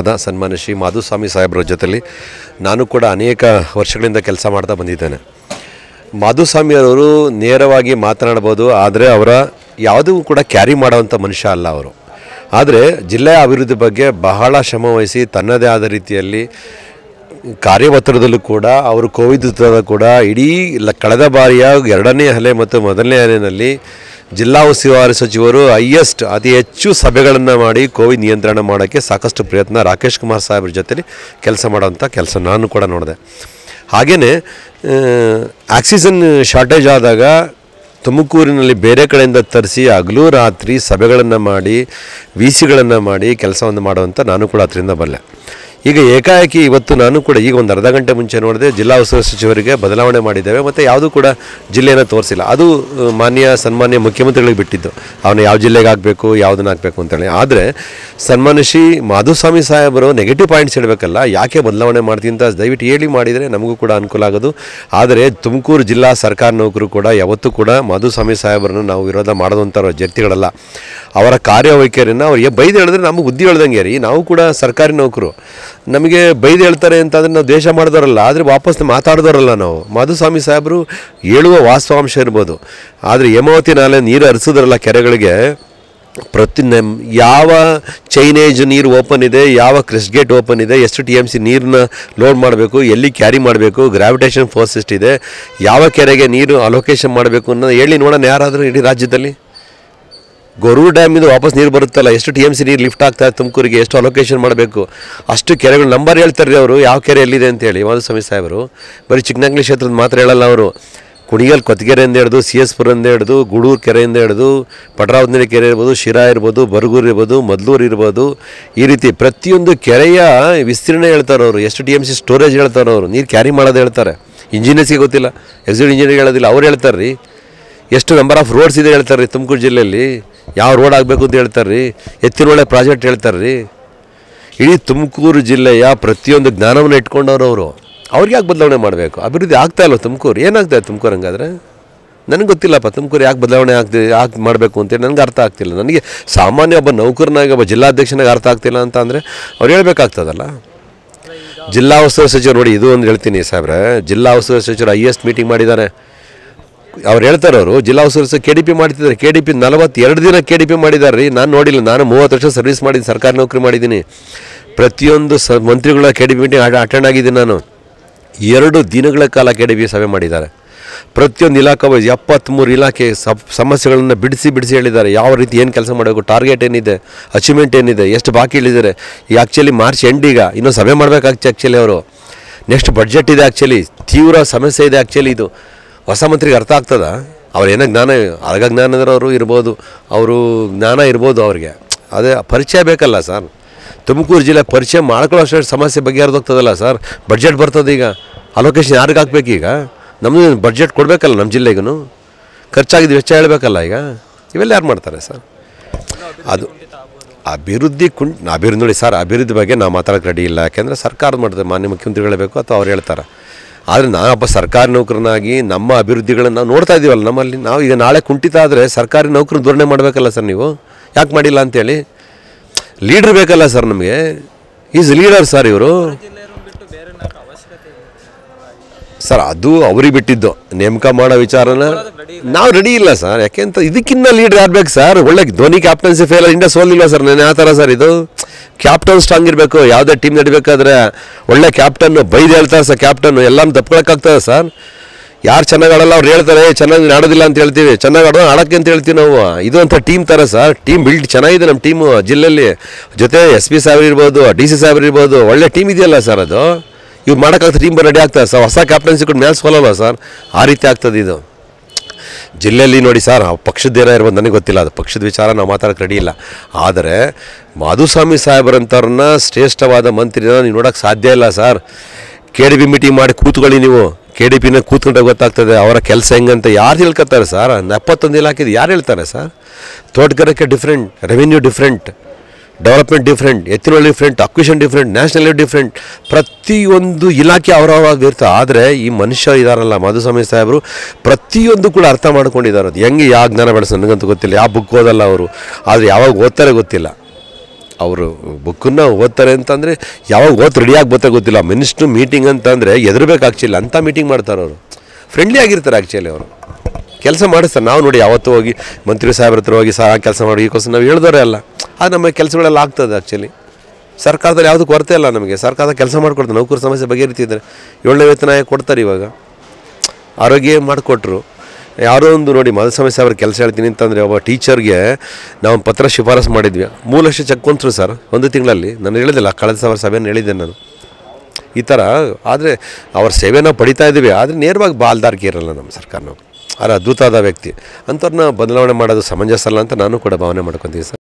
ಅದ ಸನ್ಮಾನ್ಯ ಶ್ರೀ ಮಾಧುಸ್ವಾಮಿ ಸಾಹೇಬ್ರ ಜೊತೆಲಿ ನಾನು ಕೂಡ ಅನೇಕ ವರ್ಷಗಳಿಂದ ಕೆಲಸ ಮಾಡ್ತಾ ಬಂದಿದ್ದೇನೆ ಮಾಧುಸ್ವಾಮಿಯವರು ನೇರವಾಗಿ ಮಾತನಾಡ್ಬೋದು ಆದರೆ ಅವರ ಯಾವುದೂ ಕೂಡ ಕ್ಯಾರಿ ಮಾಡೋವಂಥ ಮನುಷ್ಯ ಅಲ್ಲ ಅವರು ಆದರೆ ಜಿಲ್ಲೆಯ ಅಭಿವೃದ್ಧಿ ಬಗ್ಗೆ ಬಹಳ ಶ್ರಮ ವಹಿಸಿ ತನ್ನದೇ ಆದ ರೀತಿಯಲ್ಲಿ ಕಾರ್ಯವತ್ತರದಲ್ಲೂ ಕೂಡ ಅವರು ಕೋವಿಡ್ ಕೂಡ ಇಡೀ ಲ- ಕಳೆದ ಬಾರಿಯ ಎರಡನೇ ಅಲೆ ಮತ್ತು ಮೊದಲನೇ ಅಲೆಯಲ್ಲಿ ಜಿಲ್ಲಾ ಉಸ್ತುವಾರಿ ಸಚಿವರು ಹೈಯೆಸ್ಟ್ ಅತಿ ಹೆಚ್ಚು ಸಭೆಗಳನ್ನು ಮಾಡಿ ಕೋವಿಡ್ ನಿಯಂತ್ರಣ ಮಾಡೋಕ್ಕೆ ಸಾಕಷ್ಟು ಪ್ರಯತ್ನ ರಾಕೇಶ್ ಕುಮಾರ್ ಸಾಹೇಬ್ರ ಜೊತೆಲಿ ಕೆಲಸ ಮಾಡೋವಂಥ ಕೆಲಸ ನಾನು ಕೂಡ ನೋಡಿದೆ ಹಾಗೆಯೇ ಆಕ್ಸಿಜನ್ ಶಾರ್ಟೇಜ್ ಆದಾಗ ತುಮಕೂರಿನಲ್ಲಿ ಬೇರೆ ಕಡೆಯಿಂದ ತರಿಸಿ ಹಗಲು ರಾತ್ರಿ ಸಭೆಗಳನ್ನು ಮಾಡಿ ವಿ ಸಿಗಳನ್ನು ಮಾಡಿ ಕೆಲಸವನ್ನು ಮಾಡುವಂಥ ನಾನು ಕೂಡ ಅದರಿಂದ ಬಲ್ಲೆ ಈಗ ಏಕಾಏಕಿ ಇವತ್ತು ನಾನು ಕೂಡ ಈಗ ಒಂದು ಅರ್ಧ ಗಂಟೆ ಮುಂಚೆ ನೋಡಿದೆ ಜಿಲ್ಲಾ ಉಸ್ತುವಾರಿ ಸಚಿವರಿಗೆ ಬದಲಾವಣೆ ಮಾಡಿದ್ದೇವೆ ಮತ್ತು ಯಾವುದೂ ಕೂಡ ಜಿಲ್ಲೆಯನ್ನು ತೋರಿಸಿಲ್ಲ ಅದು ಆ, ಮಾನ್ಯ ಸನ್ಮಾನ್ಯ ಮುಖ್ಯಮಂತ್ರಿಗಳಿಗೆ ಬಿಟ್ಟಿದ್ದು ಅವನು ಯಾವ ಜಿಲ್ಲೆಗೆ ಆಗಬೇಕು ಯಾವುದನ್ನ ಹಾಕಬೇಕು ಅಂತೇಳಿ ಆದರೆ ಸನ್ಮಾನ್ಯ ಶ್ರೀ ಮಾಧುಸ್ವಾಮಿ ಸಾಹೇಬರು ನೆಗೆಟಿವ್ ಪಾಯಿಂಟ್ಸ್ ಇಡಬೇಕಲ್ಲ ಯಾಕೆ ಬದಲಾವಣೆ ಮಾಡ್ತೀನಿ ಅಂತ ದಯವಿಟ್ಟು ಹೇಳಿ ಮಾಡಿದರೆ ನಮಗೂ ಕೂಡ ಅನುಕೂಲ ಆಗೋದು ಆದರೆ ತುಮಕೂರು ಜಿಲ್ಲಾ ಸರ್ಕಾರ ನೌಕರು ಕೂಡ ಯಾವತ್ತೂ ಕೂಡ ಮಾಧುಸ್ವಾಮಿ ಸಾಹೇಬರನ್ನು ನಾವು ವಿರೋಧ ಮಾಡೋದಂಥ ವ್ಯಕ್ತಿಗಳಲ್ಲ ಅವರ ಕಾರ್ಯವೈಖರಿಯನ್ನು ಅವ್ರಿಗೆ ಬೈದು ಹೇಳಿದ್ರೆ ನಮಗೆ ಬುದ್ಧಿ ಹೇಳ್ದಂಗೆ ರೀ ನಾವು ಕೂಡ ಸರ್ಕಾರಿ ನೌಕರು ನಮಗೆ ಬೈದು ಹೇಳ್ತಾರೆ ಅಂತಂದರೆ ನಾವು ದೇಶ ಮಾಡಿದವರಲ್ಲ ಆದರೆ ವಾಪಸ್ ಮಾತಾಡಿದವರಲ್ಲ ನಾವು ಮಾಧುಸ್ವಾಮಿ ಸಾಹೇಬರು ಹೇಳುವ ವಾಸ್ತವಾಂಶ ಇರ್ಬೋದು ಆದರೆ ಹೇಮಾವತಿ ನಾಲೆ ನೀರು ಹರಿಸಿದ್ರಲ್ಲ ಕೆರೆಗಳಿಗೆ ಪ್ರತಿ ನಮ್ ಯಾವ ಚೈನೇಜ್ ನೀರು ಓಪನ್ ಇದೆ ಯಾವ ಕ್ರಿಸ್ಟ್ ಗೇಟ್ ಓಪನ್ ಇದೆ ಎಷ್ಟು ಟಿ ಎಮ್ ಸಿ ನೀರನ್ನ ಲೋಡ್ ಮಾಡಬೇಕು ಎಲ್ಲಿ ಕ್ಯಾರಿ ಮಾಡಬೇಕು ಗ್ರಾವಿಟೇಷನ್ ಫೋರ್ಸ್ ಎಷ್ಟಿದೆ ಯಾವ ಕೆರೆಗೆ ನೀರು ಅಲೋಕೇಶನ್ ಮಾಡಬೇಕು ಅನ್ನೋದು ಹೇಳಿ ನೋಡೋಣ ಯಾರಾದರೂ ಇಡೀ ರಾಜ್ಯದಲ್ಲಿ ಗೊರೂರು ಡ್ಯಾಮಿಂದ ವಾಪಸ್ ನೀರು ಬರುತ್ತಲ್ಲ ಎಷ್ಟು ಟಿ ಎಮ್ ಸಿ ನೀರು ಲಿಫ್ಟ್ ಆಗ್ತಾ ಇದೆ ತುಮಕೂರಿಗೆ ಎಷ್ಟು ಅಲೋಕೇಶನ್ ಮಾಡಬೇಕು ಅಷ್ಟು ಕೆರೆಗಳು ನಂಬರ್ ಹೇಳ್ತಾರೆ ರೀ ಅವರು ಯಾವ ಕೆರೆ ಎಲ್ಲಿದೆ ಅಂತೇಳಿ ಮಾಧುಸ್ವಾಮಿ ಸಾಹೇಬರು ಬರೀ ಚಿಕ್ಕನಂಗ್ಲಿ ಕ್ಷೇತ್ರದ ಮಾತ್ರ ಹೇಳಲ್ಲ ಅವರು ಕುಣಿಗಲ್ ಕೊತ್ತಗೆರೆಯಿಂದ ಹಿಡಿದು ಸಿ ಎಸ್ ಪುರದಿಂದ ಹಿಡಿದು ಗೂಡೂರು ಕೆರೆಯಿಂದ ಹಿಡಿದು ಪಟ್ರಾವತಿನಹಳ್ಳಿ ಕೆರೆ ಇರ್ಬೋದು ಶಿರಾ ಇರ್ಬೋದು ಬರಗೂರು ಇರ್ಬೋದು ಮದ್ಲೂರು ಇರ್ಬೋದು ಈ ರೀತಿ ಪ್ರತಿಯೊಂದು ಕೆರೆಯ ವಿಸ್ತೀರ್ಣ ಹೇಳ್ತಾರೆ ಅವರು ಎಷ್ಟು ಟಿ ಎಮ್ ಸಿ ಸ್ಟೋರೇಜ್ ಹೇಳ್ತಾರೆ ಅವರು ನೀರು ಕ್ಯಾರಿ ಮಾಡೋದು ಹೇಳ್ತಾರೆ ಇಂಜಿನಿಯರ್ಸ್ಗೆ ಗೊತ್ತಿಲ್ಲ ಎಕ್ಸಿಕ್ಯೂಟಿವ್ ಇಂಜಿನಿಯರ್ ಹೇಳೋದಿಲ್ಲ ಅವ್ರು ಹೇಳ್ತಾರೆ ರೀ ಎಷ್ಟು ನಂಬರ್ ಆಫ್ ರೋಡ್ಸ್ ಇದೆ ಹೇಳ್ತಾರೆ ರೀ ತುಮಕೂರು ಜಿಲ್ಲೆಯಲ್ಲಿ ಯಾವ ರೋಡ್ ಆಗಬೇಕು ಅಂತ ಹೇಳ್ತಾರೆ ರೀ ಎತ್ತಿನೊಳ್ಳೆ ಪ್ರಾಜೆಕ್ಟ್ ಹೇಳ್ತಾರೆ ರೀ ಇಡೀ ತುಮಕೂರು ಜಿಲ್ಲೆಯ ಪ್ರತಿಯೊಂದು ಜ್ಞಾನವನ್ನು ಇಟ್ಕೊಂಡವ್ರು ಅವರು ಅವ್ರಿಗೆ ಯಾಕೆ ಬದಲಾವಣೆ ಮಾಡಬೇಕು ಅಭಿವೃದ್ಧಿ ಆಗ್ತಾ ಇಲ್ಲ ತುಮಕೂರು ಏನಾಗ್ತಾ ಇದೆ ತುಮಕೂರು ಹಂಗಾದ್ರೆ ನನಗೆ ಗೊತ್ತಿಲ್ಲಪ್ಪ ತುಮಕೂರು ಯಾಕೆ ಬದಲಾವಣೆ ಆಗ್ತಿದೆ ಯಾಕೆ ಮಾಡಬೇಕು ಅಂತೇಳಿ ನನಗೆ ಅರ್ಥ ಆಗ್ತಿಲ್ಲ ನನಗೆ ಸಾಮಾನ್ಯ ಒಬ್ಬ ನೌಕರನಾಗಿ ಒಬ್ಬ ಜಿಲ್ಲಾಧ್ಯಕ್ಷನಾಗ ಅರ್ಥ ಆಗ್ತಿಲ್ಲ ಅಂತ ಅಂದರೆ ಅವ್ರು ಹೇಳ್ಬೇಕಾಗ್ತದಲ್ಲ ಜಿಲ್ಲಾ ಉಸ್ತುವಾರಿ ಸಚಿವರು ನೋಡಿ ಇದು ಒಂದು ಹೇಳ್ತೀನಿ ಸಾಹೇಬ್ರೆ ಜಿಲ್ಲಾ ಉಸ್ತುವಾರಿ ಸಚಿವರು ಹೈಯೆಸ್ಟ್ ಮೀಟಿಂಗ್ ಮಾಡಿದ್ದಾರೆ ಅವ್ರು ಹೇಳ್ತಾರೆ ಅವರು ಜಿಲ್ಲಾ ಉಸ್ತುವಾರಿ ಕೆ ಡಿ ಪಿ ಮಾಡ್ತಿದ್ದಾರೆ ಕೆ ಡಿ ಪಿ ನಲವತ್ತೆರಡು ದಿನ ಕೆ ಡಿ ಪಿ ಮಾಡಿದ್ದಾರೆ ರೀ ನಾನು ನೋಡಿಲ್ಲ ನಾನು ಮೂವತ್ತು ವರ್ಷ ಸರ್ವಿಸ್ ಮಾಡಿದ್ದೀನಿ ಸರ್ಕಾರಿ ನೌಕರಿ ಮಾಡಿದ್ದೀನಿ ಪ್ರತಿಯೊಂದು ಸ ಮಂತ್ರಿಗಳ K D P meeting attend ಆಗಿದ್ದೀನಿ ನಾನು ಎರಡು ದಿನಗಳ ಕಾಲ ಕೆ ಡಿ ಪಿ ಸಭೆ ಮಾಡಿದ್ದಾರೆ ಪ್ರತಿಯೊಂದು ಇಲಾಖೆ ವೈಸ್ ಎಪ್ಪತ್ತ್ಮೂರು ಇಲಾಖೆ ಸಬ್ ಸಮಸ್ಯೆಗಳನ್ನು ಬಿಡಿಸಿ ಬಿಡಿಸಿ ಹೇಳಿದ್ದಾರೆ ಯಾವ ರೀತಿ ಏನು ಕೆಲಸ ಮಾಡಬೇಕು ಟಾರ್ಗೆಟ್ ಏನಿದೆ ಅಚೀವ್ಮೆಂಟ್ ಏನಿದೆ ಎಷ್ಟು ಬಾಕಿ ಇಳಿದಿದ್ದಾರೆ ಈಗ ಆ್ಯಕ್ಚುಲಿ ಮಾರ್ಚ್ ಎಂಡೀಗ ಇನ್ನೂ ಸಭೆ ಮಾಡಬೇಕಾಗ್ತಿ ಆ್ಯಕ್ಚುಲಿ ಅವರು ನೆಕ್ಸ್ಟ್ ಬಡ್ಜೆಟ್ ಇದೆ ಆ್ಯಕ್ಚುಲಿ ತೀವ್ರ ಸಮಸ್ಯೆ ಇದೆ ಆ್ಯಕ್ಚುಲಿ ಇದು ಹೊಸ ಮಂತ್ರಿಗೆ ಅರ್ಥ ಆಗ್ತದ ಅವ್ರು ಏನೋ ಜ್ಞಾನ ಅರ್ಗ ಜ್ಞಾನದವರು ಇರ್ಬೋದು ಅವರು ಜ್ಞಾನ ಇರ್ಬೋದು ಅವ್ರಿಗೆ ಅದೇ ಪರಿಚಯ ಬೇಕಲ್ಲ ಸರ್ ತುಮಕೂರು ಜಿಲ್ಲೆ ಪರಿಚಯ ಮಾಡ್ಕೊಳ್ಳೋಷ್ಟು ಸಮಸ್ಯೆ ಬಗೆಹರಿದೋಗ್ತದಲ್ಲ ಸರ್ ಬಡ್ಜೆಟ್ ಬರ್ತದೆ ಈಗ ಅಲೋಕೇಶನ್ ಯಾರಿಗೆ ಹಾಕ್ಬೇಕು ಈಗ ನಮ್ಮದು ಬಡ್ಜೆಟ್ ಕೊಡಬೇಕಲ್ಲ ನಮ್ಮ ಜಿಲ್ಲೆಗೂ ಖರ್ಚಾಗಿದ್ದು ವೆಚ್ಚ ಹೇಳಬೇಕಲ್ಲ ಈಗ ಇವೆಲ್ಲ ಯಾರು ಮಾಡ್ತಾರೆ ಸರ್ ಅದು ಅಭಿವೃದ್ಧಿ ಕುಂಟ್ ಅಭಿವೃದ್ಧಿ ನೋಡಿ ಸರ್ ಅಭಿವೃದ್ಧಿ ಬಗ್ಗೆ ನಾವು ಮಾತಾಡೋಕೆ ರೆಡಿ ಇಲ್ಲ ಯಾಕೆಂದರೆ ಸರ್ಕಾರ ಮಾಡ್ತದೆ ಮಾನ್ಯ ಮುಖ್ಯಮಂತ್ರಿಗಳು ಹೇಳಬೇಕು ಅಥವಾ ಅವ್ರು ಹೇಳ್ತಾರೆ ಆದರೆ ನಾನೊಬ್ಬ ಸರ್ಕಾರಿ ನೌಕರನಾಗಿ ನಮ್ಮ ಅಭಿವೃದ್ಧಿಗಳನ್ನು ನಾವು ನೋಡ್ತಾ ಇದ್ದೀವಲ್ಲ ನಮ್ಮಲ್ಲಿ ನಾವು ಈಗ ನಾಳೆ ಕುಂಠಿತ ಆದರೆ ಸರ್ಕಾರಿ ನೌಕರು ಧೋರಣೆ ಮಾಡಬೇಕಲ್ಲ ಸರ್ ನೀವು ಯಾಕೆ ಮಾಡಿಲ್ಲ ಅಂತೇಳಿ ಲೀಡ್ರ್ ಬೇಕಲ್ಲ ಸರ್ ನಮಗೆ ಈಸ್ ಲೀಡರ್ ಸರ್ ಇವರು ಸರ್ ಅದು ಅವ್ರಿಗೆ ಬಿಟ್ಟಿದ್ದು ನೇಮಕ ಮಾಡೋ ವಿಚಾರನ ನಾವು ರೆಡಿ ಇಲ್ಲ ಸರ್ ಯಾಕೆಂತ ಇದಕ್ಕಿಂತ ಲೀಡರ್ ಯಾರು ಬೇಕು ಸರ್ ಒಳ್ಳೆ ಧೋನಿ ಕ್ಯಾಪ್ಟನ್ಸಿ ಫೇಲ್ ಇಂಡಿಯಾ ಸೋಲಿಲ್ಲ ಸರ್ ನಾನು ಯಾವ ಥರ ಸರ್ ಇದು ಕ್ಯಾಪ್ಟನ್ ಸ್ಟ್ರಾಂಗ್ ಇರಬೇಕು ಯಾವುದೇ ಟೀಮ್ ನಡಿಬೇಕಾದ್ರೆ ಒಳ್ಳೆ ಕ್ಯಾಪ್ಟನ್ ಬೈದು ಹೇಳ್ತಾರೆ ಸರ್ ಕ್ಯಾಪ್ಟನ್ ಎಲ್ಲಾನು ತಪ್ಕೊಳಕ್ಕಾಗ್ತದೆ ಸರ್ ಯಾರು ಚೆನ್ನಾಗಿ ಆಡಲ್ಲ ಅವ್ರು ಹೇಳ್ತಾರೆ "ಏ, ಚೆನ್ನಾಗಿ ಆಡೋದಿಲ್ಲ ಅಂತ ಹೇಳ್ತೀವಿ ಚೆನ್ನಾಗಿ ಆಡೋ ಆಡೋಕ್ಕೆ ಅಂತ ಹೇಳ್ತೀವಿ ನಾವು ಇದು ಅಂತ ಟೀಮ್ ಥರ ಸರ್ ಟೀಮ್ ಬಿಲ್ಡ್ ಚೆನ್ನಾಗಿದೆ ನಮ್ಮ ಟೀಮು ಜಿಲ್ಲೆಯಲ್ಲಿ ಜೊತೆ ಎಸ್ ಪಿ ಸಾಹೇಬ್ರು ಇರ್ಬೋದು ಡಿ ಸಿ ಸಾಹೇಬ್ರು ಇರ್ಬೋದು ಒಳ್ಳೆ ಟೀಮ್ ಇದೆಯಲ್ಲ ಸರ್ ಅದು ಇವ್ರು ಮಾಡೋಕ್ಕಾಗ್ತದೆ ಟೀಮ್ ರೆಡಿ ಆಗ್ತದೆ ಸರ್ ಹೊಸ ಕ್ಯಾಪ್ಟನ್ಸಿ ಕೊಟ್ಟು ಮ್ಯಾಚ್ ಸೋಲಲ್ಲ ಸರ್ ಆ ರೀತಿ ಆಗ್ತದೆ ಇದು ಜಿಲ್ಲೆಯಲ್ಲಿ ನೋಡಿ ಸರ್ ಆ ಪಕ್ಷದ ಏನೋ ಇರ್ಬೋದು ನನಗೆ ಗೊತ್ತಿಲ್ಲ ಅದು ಪಕ್ಷದ ವಿಚಾರ ನಾವು ಮಾತಾಡೋಕೆ ರೆಡಿ ಇಲ್ಲ ಆದರೆ ಮಾಧುಸ್ವಾಮಿ ಸಾಹೇಬರಂಥವ್ರನ್ನ ಶ್ರೇಷ್ಠವಾದ ಮಂತ್ರಿನ ನೀವು ನೋಡೋಕೆ ಸಾಧ್ಯ ಇಲ್ಲ sir K D P meeting ಮಾಡಿ ಕೂತ್ಕೊಳ್ಳಿ ನೀವು ಕೆ ಡಿ ಪಿನ ಕೂತ್ಕೊಂಡ್ರೆ ಗೊತ್ತಾಗ್ತದೆ ಅವರ ಕೆಲಸ ಹೆಂಗಂತ ಯಾರು ಹೇಳ್ಕೊತಾರೆ ಸರ್ ಎಪ್ಪತ್ತೊಂದು ಇಲಾಖೆ ಯಾರು ಹೇಳ್ತಾರೆ ಸರ್ ತೋಟಗಾರಿಕೆ different revenue different development different ಎತ್ತಿನೊಳ್ಳಿ different acquisition different national different ಪ್ರತಿಯೊಂದು ಇಲಾಖೆ ಅವರವಾಗ ಇರ್ತವೆ ಆದರೆ ಈ ಮನುಷ್ಯ ಇದಾರಲ್ಲ ಮಧುಸ್ವಾಮಿ ಸಾಹೇಬರು ಪ್ರತಿಯೊಂದು ಕೂಡ ಅರ್ಥ ಮಾಡ್ಕೊಂಡಿದ್ದಾರೆ ಅದು ಹೆಂಗೆ ಯಾವ ಜ್ಞಾನ ಬೆಳೆಸ ನನಗಂತೂ ಗೊತ್ತಿಲ್ಲ ಯಾವ ಬುಕ್ ಓದಲ್ಲ ಅವರು ಆದರೆ ಯಾವಾಗ ಓದ್ತಾರೆ ಗೊತ್ತಿಲ್ಲ ಅವರು ಬುಕ್ಕನ್ನು ಓದ್ತಾರೆ ಅಂತಂದರೆ ಯಾವಾಗ ಓದ್ ರೆಡಿಯಾಗಿ ಬರ್ತಾ ಗೊತ್ತಿಲ್ಲ ಮಿನಿಸ್ಟ್ರು ಮೀಟಿಂಗ್ ಅಂತಂದರೆ ಎದುರಬೇಕು ಆ್ಯಕ್ಚುಲಿ ಅಂಥ ಮೀಟಿಂಗ್ ಮಾಡ್ತಾರೆ ಅವರು ಫ್ರೆಂಡ್ಲಿ ಆಗಿರ್ತಾರೆ ಆ್ಯಕ್ಚುಲಿ ಅವರು ಕೆಲಸ ಮಾಡಿಸ್ತಾರೆ ನಾವು ನೋಡಿ ಯಾವತ್ತೂ ಹೋಗಿ ಮಂತ್ರಿ ಸಾಹೇಬ್ರ ಹತ್ರ ಹೋಗಿ ಸಹ ಕೆಲಸ ಮಾಡಿ ಈಗೋಸ್ಕರ ನಾವು ಹೇಳಿದವರೇ ಅಲ್ಲ ಅದು ನಮ್ಮ ಕೆಲಸಗಳೆಲ್ಲ ಆಗ್ತದೆ ಆ್ಯಕ್ಚುಲಿ ಸರ್ಕಾರದಲ್ಲಿ ಯಾವುದೂ ಕೊರತೆ ಇಲ್ಲ ನಮಗೆ ಸರ್ಕಾರದ ಕೆಲಸ ಮಾಡಿಕೊಡ್ತಾರೆ ನೌಕರ ಸಮಸ್ಯೆ ಬಗೆಹರಿತಿದ್ದಾರೆ ಏಳನೇ ವೇತನ ಕೊಡ್ತಾರೆ ಇವಾಗ ಆರೋಗ್ಯ ಮಾಡಿಕೊಟ್ರು ಯಾರೋ ಒಂದು ನೋಡಿ ಮಾಧುಸ್ವಾಮಿ ಸಾಹೇಬ್ರ ಕೆಲಸ ಹೇಳ್ತೀನಿ ಅಂತಂದರೆ ಒಬ್ಬ ಟೀಚರ್ಗೆ ನಾವು ಪತ್ರ ಶಿಫಾರಸು ಮಾಡಿದ್ವಿ ಮೂರು ಲಕ್ಷ ಚೆಕ್ ಕೊಂತರು ಸರ್ ಒಂದು ತಿಂಗಳಲ್ಲಿ ನಾನು ಹೇಳಿದಿಲ್ಲ ಕಳೆದ ಸಾವಿರ ಸಭೆಯನ್ನು ಹೇಳಿದ್ದೆ ನಾನು ಈ ಥರ ಆದರೆ ಅವ್ರ ಸೇವೆ ನಾವು ಪಡಿತಾ ಇದ್ದೀವಿ ಆದರೆ ನೇರವಾಗಿ ಬಾಲ್ದಾರ್ಗೆ ಇರಲ್ಲ ನಮ್ಮ ಸರ್ಕಾರ ನಾವು ಅವ್ರ ಅದ್ಭುತವಾದ ವ್ಯಕ್ತಿ ಅಂಥವ್ರನ್ನ ಬದಲಾವಣೆ ಮಾಡೋದು ಸಮಂಜಸ ಅಲ್ಲ ಅಂತ ನಾನು ಕೂಡ ಭಾವನೆ ಮಾಡ್ಕೊತೀನಿ ಸರ್